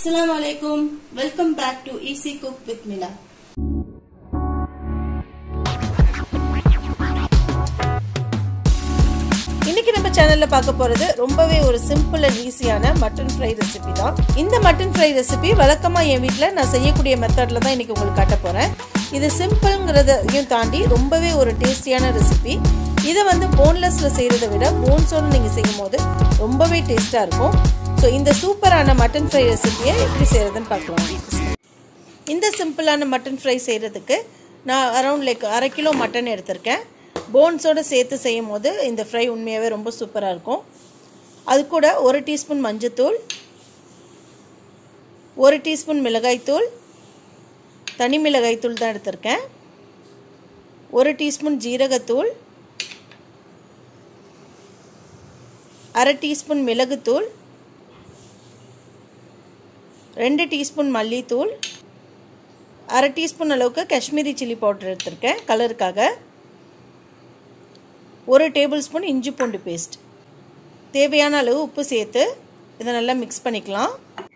Assalamu alaikum. Welcome back to Easy Cook with Mila. இன்னைக்கு நம்ம சேனல்ல பார்க்க போறது ரொம்பவே ஒரு சிம்பிள் அண்ட் ஈஸியான மட்டன் ஃப்ரை ரெசிபி தான் இந்த மட்டன் ஃப்ரை ரெசிபி வழக்கமா என் வீட்டில் நான் செய்யக்கூடிய மெத்தட்ல தான் இன்னைக்கு உங்களுக்கு காட்ட போறேன் இது சிம்பிள்ங்கிறதையும் தாண்டி ரொம்பவே ஒரு டேஸ்டியான ரெசிபி இதை வந்து போன்லெஸ்ல செய்யறதை விட போன்ஸோடு நீங்க செய்யும் போது ரொம்பவே டேஸ்டா இருக்கும் ஸோ இந்த சூப்பரான மட்டன் ஃப்ரை ரெசிபியை எப்படி செய்யறதுன்னு பார்க்கலாம் இந்த சிம்பிளான மட்டன் ஃப்ரை செய்கிறதுக்கு நான் அரௌண்ட் லைக் அரை கிலோ மட்டன் எடுத்திருக்கேன் போன்ஸோடு சேர்த்து செய்யும் போது இந்த ஃப்ரை உண்மையாகவே ரொம்ப சூப்பராக இருக்கும் அது கூட ஒரு டீஸ்பூன் மஞ்சத்தூள் ஒரு டீஸ்பூன் மிளகாய்த்தூள் தனி மிளகாய்த்தூள் தான் எடுத்திருக்கேன் ஒரு டீஸ்பூன் ஜீரகத்தூள் அரை டீஸ்பூன் மிளகுத்தூள் ரெண்டு டீஸ்பூன் மல்லித்தூள் அரை டீஸ்பூன் அளவுக்கு காஷ்மீரி சில்லி பவுடர் எடுத்திருக்கேன் கலருக்காக ஒரு டேபிள் ஸ்பூன் இஞ்சி பூண்டு பேஸ்ட் தேவையான அளவு உப்பு சேர்த்து இதை நல்லா மிக்ஸ் பண்ணிக்கலாம்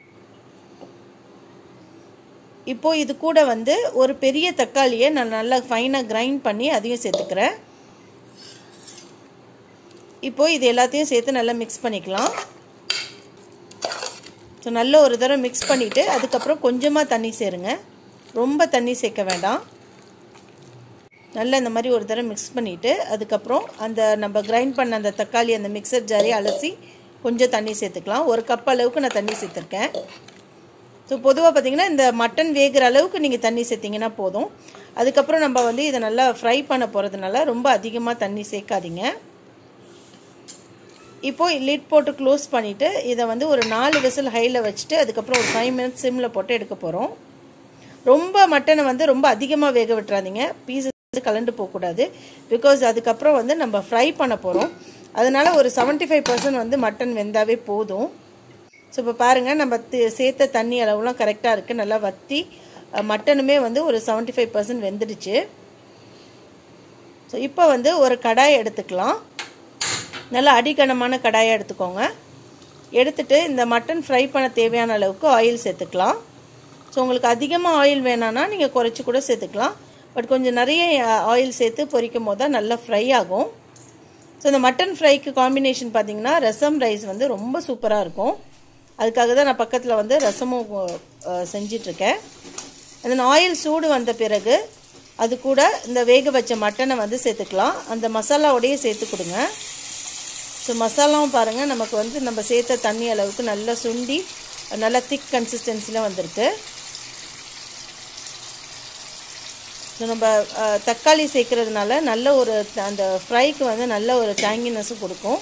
இப்போ இது கூட வந்து ஒரு பெரிய தக்காளியை நான் நல்லா ஃபைனாக கிரைண்ட் பண்ணி அதையும் சேர்த்துக்கிறேன் இப்போ இது எல்லாத்தையும் சேர்த்து நல்லா மிக்ஸ் பண்ணிக்கலாம் ஸோ நல்ல ஒரு தடவை மிக்ஸ் பண்ணிவிட்டு அதுக்கப்புறம் கொஞ்சமாக தண்ணி சேருங்க ரொம்ப தண்ணி சேர்க்க வேண்டாம் நல்லா இந்த மாதிரி ஒரு தடவை மிக்ஸ் பண்ணிவிட்டு அதுக்கப்புறம் அந்த நம்ம கிரைண்ட் பண்ண அந்த தக்காளி அந்த மிக்சர் ஜாரி அலசி கொஞ்சம் தண்ணி சேர்த்துக்கலாம் ஒரு கப் அளவுக்கு நான் தண்ணி சேர்த்துருக்கேன் ஸோ பொதுவாக பார்த்திங்கன்னா இந்த மட்டன் வேகிற அளவுக்கு நீங்கள் தண்ணி சேர்த்திங்கன்னா போதும் அதுக்கப்புறம் நம்ம வந்து இதை நல்லா ஃப்ரை பண்ண போகிறதுனால ரொம்ப அதிகமாக தண்ணி சேர்க்காதீங்க இப்போது லிட் போட்டு க்ளோஸ் பண்ணிவிட்டு இதை வந்து ஒரு நாலு விசில் ஹையில் வச்சுட்டு அதுக்கப்புறம் ஒரு ஃபைவ் மினிட்ஸ் சிம்மில் போட்டு எடுக்க போகிறோம் ரொம்ப மட்டனை வந்து ரொம்ப அதிகமாக வேக விட்டுறாதீங்க பீசஸ் கலண்டு போகக்கூடாது பிகாஸ் அதுக்கப்புறம் வந்து நம்ம ஃப்ரை பண்ண போகிறோம் அதனால் ஒரு செவன்ட்டி ஃபைவ் பர்சன்ட் வந்து மட்டன் வெந்தாவே போதும் ஸோ இப்போ பாருங்கள் நம்ம சேர்த்த தண்ணி அளவுலாம் கரெக்டாக இருக்குது நல்லா வற்றி மட்டனுமே வந்து ஒரு செவன்ட்டி ஃபைவ் பர்சன்ட் வெந்துடுச்சு ஸோ இப்போ வந்து ஒரு கடாய் எடுத்துக்கலாம் நல்லா அடிக்கனமான கடாயை எடுத்துக்கோங்க எடுத்துட்டு இந்த மட்டன் ஃப்ரை பண்ண தேவையான அளவுக்கு ஆயில் சேர்த்துக்கலாம் ஸோ உங்களுக்கு அதிகமாக ஆயில் வேணான்னா நீங்கள் குறைச்சி கூட சேர்த்துக்கலாம் பட் கொஞ்சம் நிறைய ஆயில் சேர்த்து பொரிக்கும் போது தான் நல்லா ஃப்ரை ஆகும் ஸோ இந்த மட்டன் ஃப்ரைக்கு காம்பினேஷன் பார்த்தீங்கன்னா ரசம் ரைஸ் வந்து ரொம்ப சூப்பராக இருக்கும் அதுக்காக தான் நான் பக்கத்தில் வந்து ரசமும் செஞ்சிட்ருக்கேன் அந்த ஆயில் சூடு வந்த பிறகு அது கூட இந்த வேக வச்ச மட்டனை வந்து சேர்த்துக்கலாம் அந்த மசாலாவோடையே சேர்த்து கொடுங்க ஸோ மசாலாவும் பாருங்கள் நமக்கு வந்து நம்ம சேர்த்த தண்ணி அளவுக்கு நல்லா சுண்டி நல்லா திக் கன்சிஸ்டன்சியில் வந்திருக்கு ஸோ நம்ம தக்காளி சேர்க்கறதுனால நல்ல ஒரு அந்த ஃப்ரைக்கு வந்து நல்ல ஒரு டேங்கினஸும் கொடுக்கும்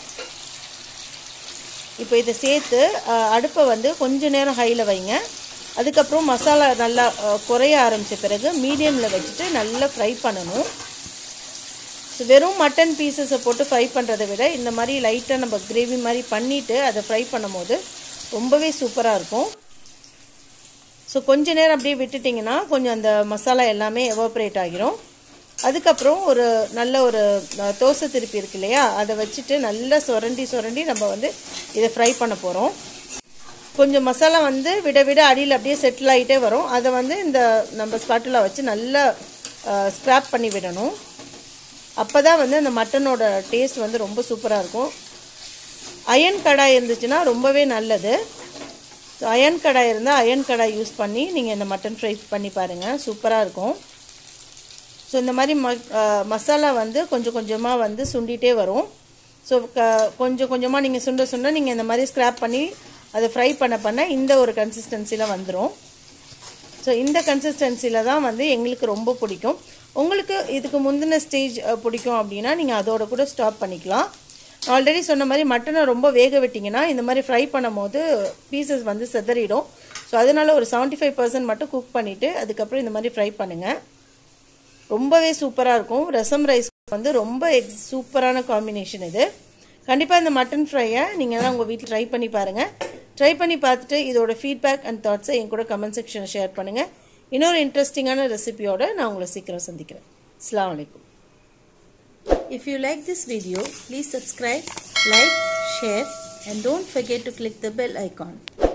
இப்போ இதை சேர்த்து அடுப்பை வந்து கொஞ்ச நேரம் ஹையில் வைங்க அதுக்கப்புறம் மசாலா நல்லா குறைய ஆரம்பித்த பிறகு மீடியமில் வச்சுட்டு நல்லா ஃப்ரை பண்ணணும் ஸோ வெறும் மட்டன் பீசஸை போட்டு ஃப்ரை பண்ணுறதை விட இந்த மாதிரி லைட்டாக நம்ம கிரேவி மாதிரி பண்ணிவிட்டு அதை ஃப்ரை பண்ணும் போது ரொம்பவே சூப்பராக இருக்கும் ஸோ கொஞ்ச நேரம் அப்படியே விட்டுட்டிங்கன்னா கொஞ்சம் அந்த மசாலா எல்லாமே எவாப்ரேட் ஆகிரும் அதுக்கப்புறம் ஒரு நல்ல ஒரு தோசை திருப்பி இருக்கு இல்லையா அதை வச்சுட்டு நல்லா சுரண்டி சுரண்டி நம்ம வந்து இதை ஃப்ரை பண்ண போகிறோம் கொஞ்சம் மசாலா வந்து விட விட அடியில் அப்படியே செட்டில் ஆகிட்டே வரும் அதை வந்து இந்த நம்ம ஸ்பாட்டில் வச்சு நல்லா ஸ்க்ராப் பண்ணி விடணும் அப்போ தான் வந்து அந்த மட்டனோட டேஸ்ட் வந்து ரொம்ப சூப்பராக இருக்கும் அயன் கடாய் இருந்துச்சுன்னா ரொம்பவே நல்லது ஸோ அயன் கடாய் இருந்தால் அயன் கடாய் யூஸ் பண்ணி நீங்கள் இந்த மட்டன் ஃப்ரை பண்ணி பாருங்கள் சூப்பராக இருக்கும் ஸோ இந்த மாதிரி ம மசாலா வந்து கொஞ்சம் கொஞ்சமாக வந்து சுண்டிகிட்டே வரும் ஸோ க கொஞ்சம் கொஞ்சமாக நீங்கள் சுண்ட சுண்ட நீங்கள் இந்த மாதிரி ஸ்க்ராப் பண்ணி அதை ஃப்ரை பண்ண பண்ண இந்த ஒரு கன்சிஸ்டன்சியில் வந்துடும் ஸோ இந்த கன்சிஸ்டன்சியில் தான் வந்து எங்களுக்கு ரொம்ப பிடிக்கும் உங்களுக்கு இதுக்கு முந்தின ஸ்டேஜ் பிடிக்கும் அப்படின்னா நீங்கள் அதோட கூட ஸ்டாப் பண்ணிக்கலாம் ஆல்ரெடி சொன்ன மாதிரி மட்டனை ரொம்ப வேக விட்டிங்கன்னா இந்த மாதிரி ஃப்ரை பண்ணும் போது பீசஸ் வந்து செதறிடும் ஸோ அதனால ஒரு செவன்ட்டி ஃபைவ் பர்சன்ட் மட்டும் குக் பண்ணிவிட்டு அதுக்கப்புறம் இந்த மாதிரி ஃப்ரை பண்ணுங்கள் ரொம்பவே சூப்பராக இருக்கும் ரசம் ரைஸ் வந்து ரொம்ப எக்ஸ் சூப்பரான காம்பினேஷன் இது கண்டிப்பாக இந்த மட்டன் ஃப்ரையை நீங்கள் தான் உங்கள் வீட்டில் ட்ரை பண்ணி பாருங்கள் ட்ரை பண்ணி பார்த்துட்டு இதோட ஃபீட்பேக் அண்ட் தாட்ஸை என் கூட கமெண்ட் செக்ஷனில் ஷேர் பண்ணுங்கள் இன்னொரு இன்ட்ரெஸ்டிங்கான ரெசிபியோட நான் உங்களை சீக்கிரம் சந்திக்கிறேன் அஸ்லாம் வலைக்கம் If you like this video, please subscribe, like, share and don't forget to click the bell icon.